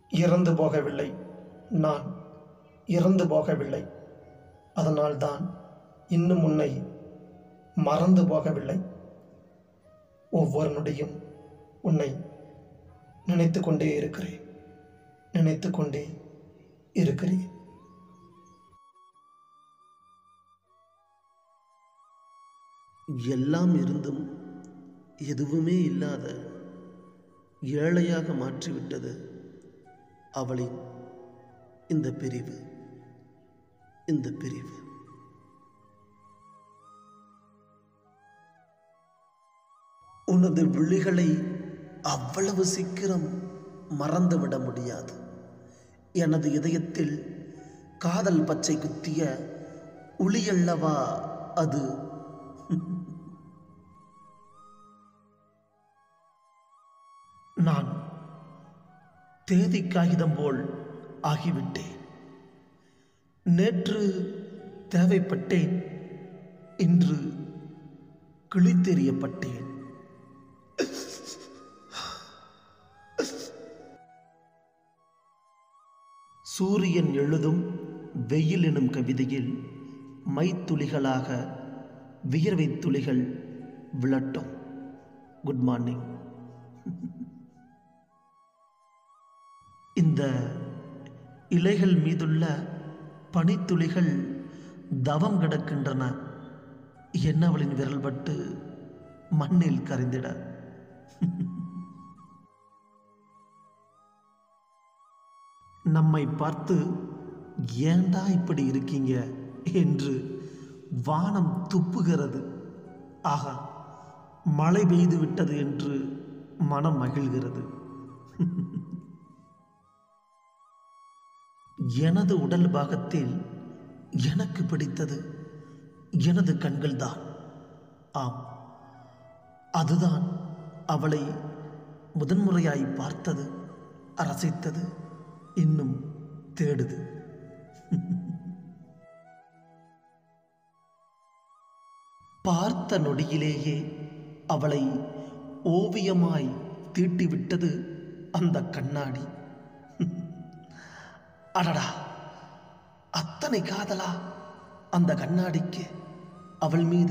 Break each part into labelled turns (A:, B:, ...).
A: இறந்து போகவில்லை நான் இறந்து போகவில்லை அதனால்தான் இன்னும் உன்னை மறந்து போகவில்லை ஒவ்வொரு நொடியும் உன்னை நினைத்து கொண்டே இருக்கிறேன் நினைத்து கொண்டே இருக்கிறேன்
B: எல்லாம் இருந்தும் எதுவுமே இல்லாத ஏழையாக மாற்றிவிட்டது அவளின் இந்த பிரிவு இந்த பிரிவு உனது விழிகளை அவ்வளவு சீக்கிரம் மறந்துவிட முடியாது எனது இதயத்தில் காதல் பச்சை குத்திய உளியல்லவா அது
A: நான் தேதி காகிதம் போல் ஆகிவிட்டேன் நேற்று தேவைப்பட்டேன் இன்று கிழித்தெறியப்பட்டேன்
B: சூரியன் எழுதும் வெயில் எனும் கவிதையில் மைத்துளிகளாக வியர்வை துளிகள் விழட்டும் குட் மார்னிங் இந்த இலைகள் மீதுள்ள பனித்துளிகள் தவம் கிடக்கின்றன என்னவளின் விரல் பட்டு மண்ணில் கரைந்திட நம்மை பார்த்து ஏன்டா இப்படி இருக்கீங்க என்று வானம் துப்புகிறது ஆகா மழை பெய்து விட்டது என்று மனம் மகிழ்கிறது எனது உடல் பாகத்தில் எனக்கு பிடித்தது எனது கண்கள்தான் ஆம் அதுதான் அவளை முதன்முறையாய் பார்த்தது ரசித்தது இன்னும் தேடுது பார்த்த நொடியிலேயே அவளை ஓவியமாய் தீட்டிவிட்டது அந்த கண்ணாடி அடடா அத்தனை காதலா அந்த கண்ணாடிக்கு அவள் மீது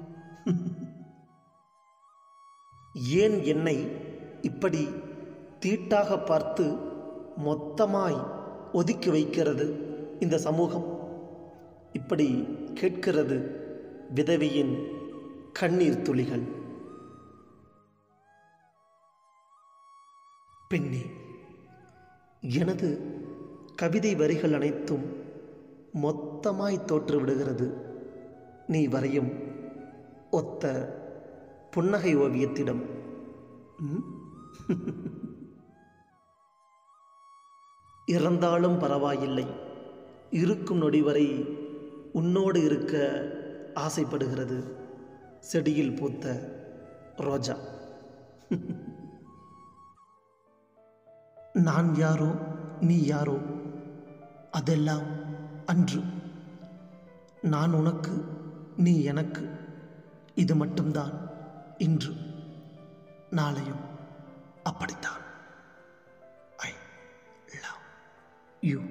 B: ஏன் என்னை இப்படி தீட்டாக பார்த்து மொத்தமாய் ஒதுக்கி வைக்கிறது இந்த சமூகம் இப்படி கேட்கிறது விதவையின் கண்ணீர் துளிகள் பெண்ணே எனது கவிதை வரிகள் அனைத்தும் மொத்தமாய் தோற்று விடுகிறது நீ வரையும் ஒத்த புன்னகை ஓவியத்திடம் ம்? இறந்தாலும் பரவாயில்லை இருக்கும் நொடி வரை உன்னோடு இருக்க ஆசைப்படுகிறது செடியில் பூத்த ரோஜா நான் யாரோ நீ யாரோ அதெல்லாம் அன்று நான் உனக்கு நீ எனக்கு இது மட்டும்தான் இன்று நாளையும் அப்படித்தான் ஐ லவ் யூ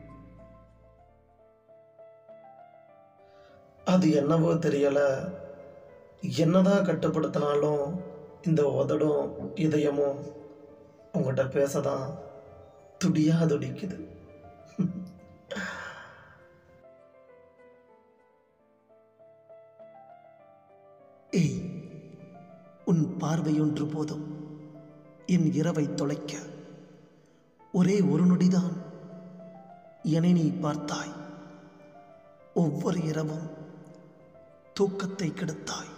A: அது என்னவோ தெரியல என்னதான் கட்டுப்படுத்தினாலும் இந்த உதடும் இதயமும் உங்கள்கிட்ட பேச தான் துடியா துடிக்குது
B: ஏய் உன் பார்வையொன்று போதும் என் இரவை தொலைக்க ஒரே ஒரு நொடிதான் என்னை நீ பார்த்தாய் ஒவ்வொரு இரவும் தூக்கத்தை கெடுத்தாய்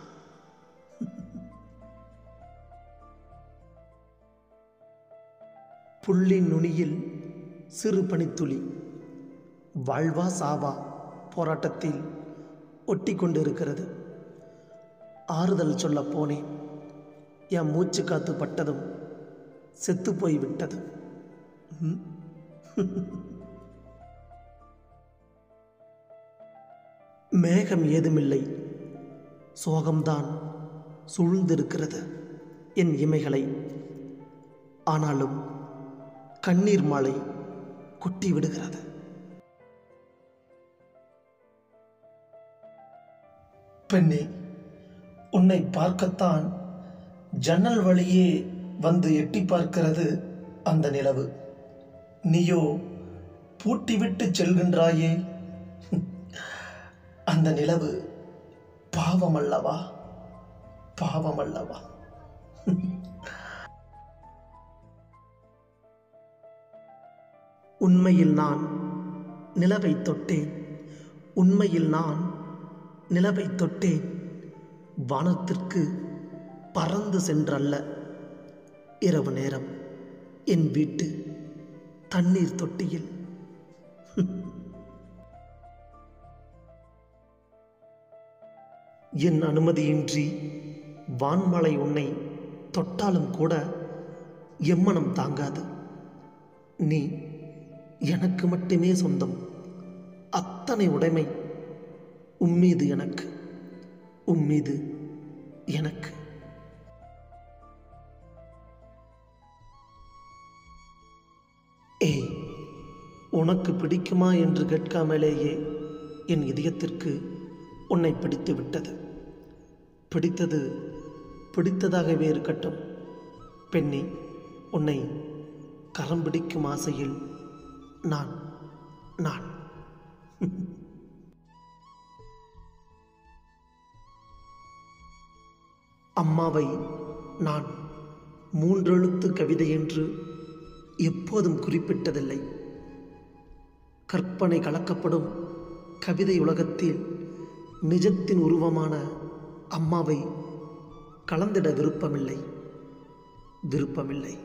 B: புள்ளின் நுனியில் சிறு பனித்துளி வாழ்வா சாவா போராட்டத்தில் ஒட்டி கொண்டிருக்கிறது ஆறுதல் சொல்ல போனேன் என் மூச்சு காத்து பட்டதும் செத்து போய் விட்டது ம்? மேகம் ஏதுமில்லை சோகம்தான் சூழ்ந்திருக்கிறது என் இமைகளை ஆனாலும் கண்ணீர் மழை கொட்டி விடுகிறது
A: பெண்ணே உன்னை பார்க்கத்தான் ஜன்னல் வழியே வந்து எட்டி பார்க்கிறது அந்த நிலவு நீயோ பூட்டிவிட்டு செல்கின்றாயே அந்த நிலவு பாவமல்லவா பாவமல்லவா
B: உண்மையில் நான் நிலவை தொட்டேன் உண்மையில் நான் நிலவை தொட்டேன் வானத்திற்கு பறந்து சென்றல்ல இரவு நேரம் என் வீட்டு தண்ணீர் தொட்டியில் என் அனுமதியின்றி வான்மலை உன்னை தொட்டாலும் கூட எம்மனம் தாங்காது நீ எனக்கு மட்டுமே சொந்தம் அத்தனை உடைமை உம்மீது எனக்கு உம்மீது எனக்கு ஏய் உனக்கு பிடிக்குமா என்று கேட்காமலேயே என் இதயத்திற்கு உன்னை பிடித்து விட்டது பிடித்தது பிடித்ததாகவே இருக்கட்டும் பெண்ணே உன்னை கரம் பிடிக்கும் ஆசையில் நான் நான் அம்மாவை நான் மூன்றெழுத்து கவிதை என்று எப்போதும் குறிப்பிட்டதில்லை கற்பனை கலக்கப்படும் கவிதை உலகத்தில் நிஜத்தின் உருவமான அம்மாவை கலந்திட விருப்பமில்லை விருப்பமில்லை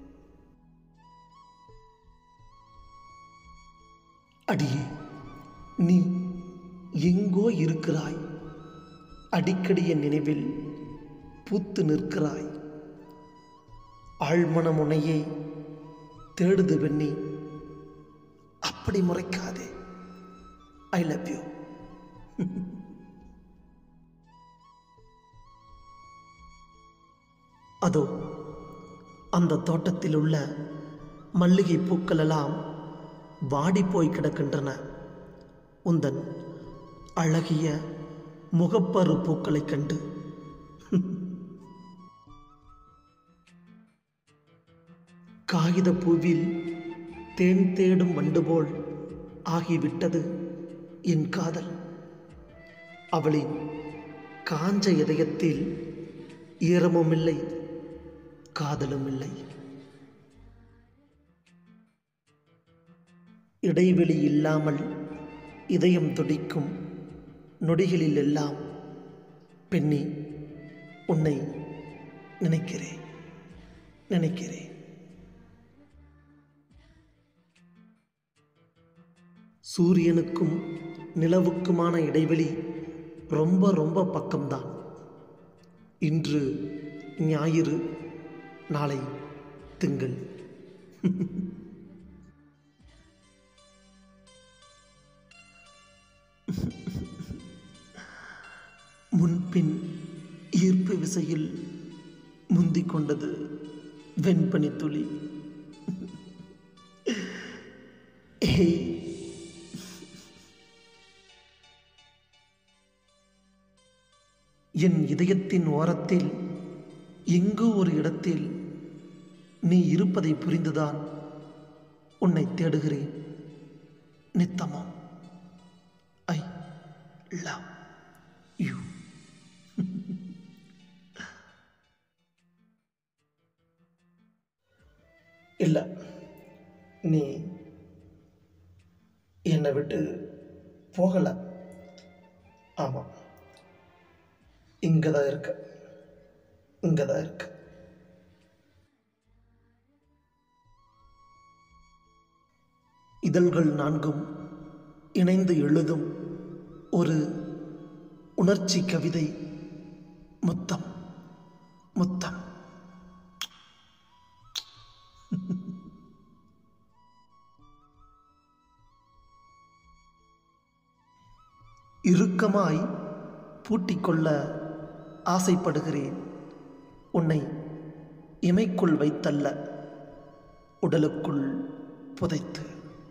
B: அடியே நீ எங்கோ இருக்கிறாய் அடிக்கடி என் நினைவில் பூத்து நிற்கிறாய் ஆழ்மன முனையை தேடுது வெண்ணி அப்படி முறைக்காதே ஐ லவ் யூ அதோ அந்த தோட்டத்தில் உள்ள மல்லிகை பூக்கள் எல்லாம் வாடி போய் கிடக்கின்றன உந்தன் அழகிய முகப்பரு பூக்களைக் கண்டு காகித பூவில் தேன் தேடும் வண்டு போல் ஆகிவிட்டது என் காதல் அவளின் காஞ்ச இதயத்தில் ஈரமும் இல்லை காதலும் இல்லை இடைவெளி இல்லாமல் இதயம் துடிக்கும் நொடிகளில் எல்லாம் பெண்ணி உன்னை நினைக்கிறேன் நினைக்கிறேன் சூரியனுக்கும் நிலவுக்குமான இடைவெளி ரொம்ப ரொம்ப பக்கம்தான் இன்று ஞாயிறு நாளை திங்கள் முன்பின் ஈர்ப்பு விசையில் முந்திக் கொண்டது வெண்பனி துளி ஏய் என் இதயத்தின் ஓரத்தில் எங்கோ ஒரு இடத்தில் நீ இருப்பதை புரிந்துதான் உன்னை தேடுகிறேன் நித்தமும் ஐ லவ் யூ
A: இல்லை நீ என்னை விட்டு போகலை ஆமாம் இங்கே தான் இருக்க இங்கே தான் இருக்க
B: இதழ்கள் நான்கும் இணைந்து எழுதும் ஒரு உணர்ச்சி கவிதை முத்தம் முத்தம் இறுக்கமாய் பூட்டிக்கொள்ள ஆசைப்படுகிறேன் உன்னை இமைக்குள் வைத்தல்ல உடலுக்குள் புதைத்து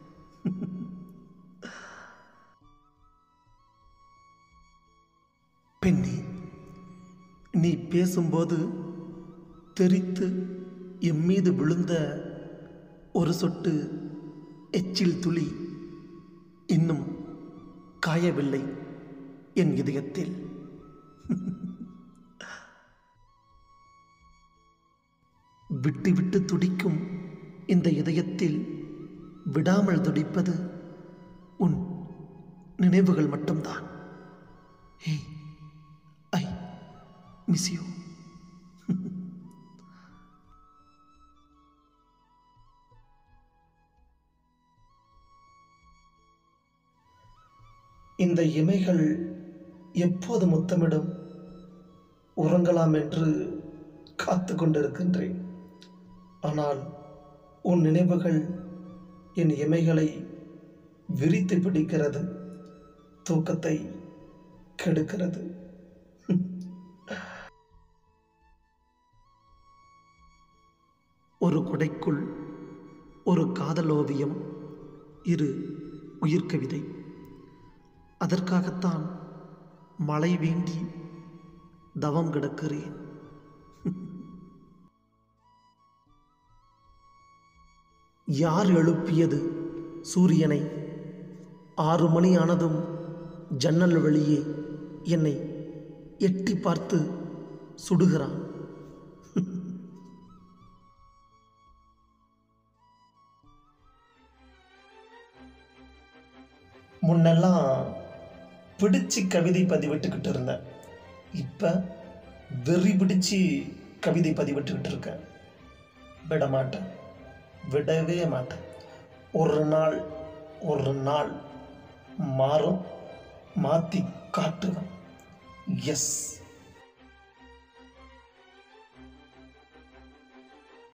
B: பெண்ணே நீ பேசும்போது தெரித்து எம் மீது விழுந்த ஒரு சொட்டு எச்சில் துளி இன்னும் காயவில்லை என் இதயத்தில் விட்டு விட்டு துடிக்கும் இந்த இதயத்தில் விடாமல் துடிப்பது உன் நினைவுகள் மட்டும்தான் ஹே ஐ மிஸ் யூ
A: இந்த இமைகள் எப்போது முத்தமிடும் உறங்கலாம் என்று காத்து கொண்டிருக்கின்றேன் ஆனால் உன் நினைவுகள் என் இமைகளை விரித்து பிடிக்கிறது தூக்கத்தை கெடுக்கிறது
B: ஒரு குடைக்குள் ஒரு காதல் ஓவியம் இரு உயிர்க்கவிதை அதற்காகத்தான் மழை வேண்டி தவம் கிடக்கிறேன் யார் எழுப்பியது சூரியனை ஆறு மணி ஆனதும் ஜன்னல் வெளியே என்னை எட்டி பார்த்து சுடுகிறான்
A: முன்னெல்லாம் பிடிச்சு கவிதை பதிவிட்டுக்கிட்டு இருந்தேன் இப்போ வெறி பிடிச்சு கவிதை பதிவிட்டுக்கிட்டு இருக்கேன் விட மாட்டேன் விடவே மாட்டேன் ஒரு நாள் ஒரு நாள் மாறும் மாற்றி காட்டுவேன் எஸ்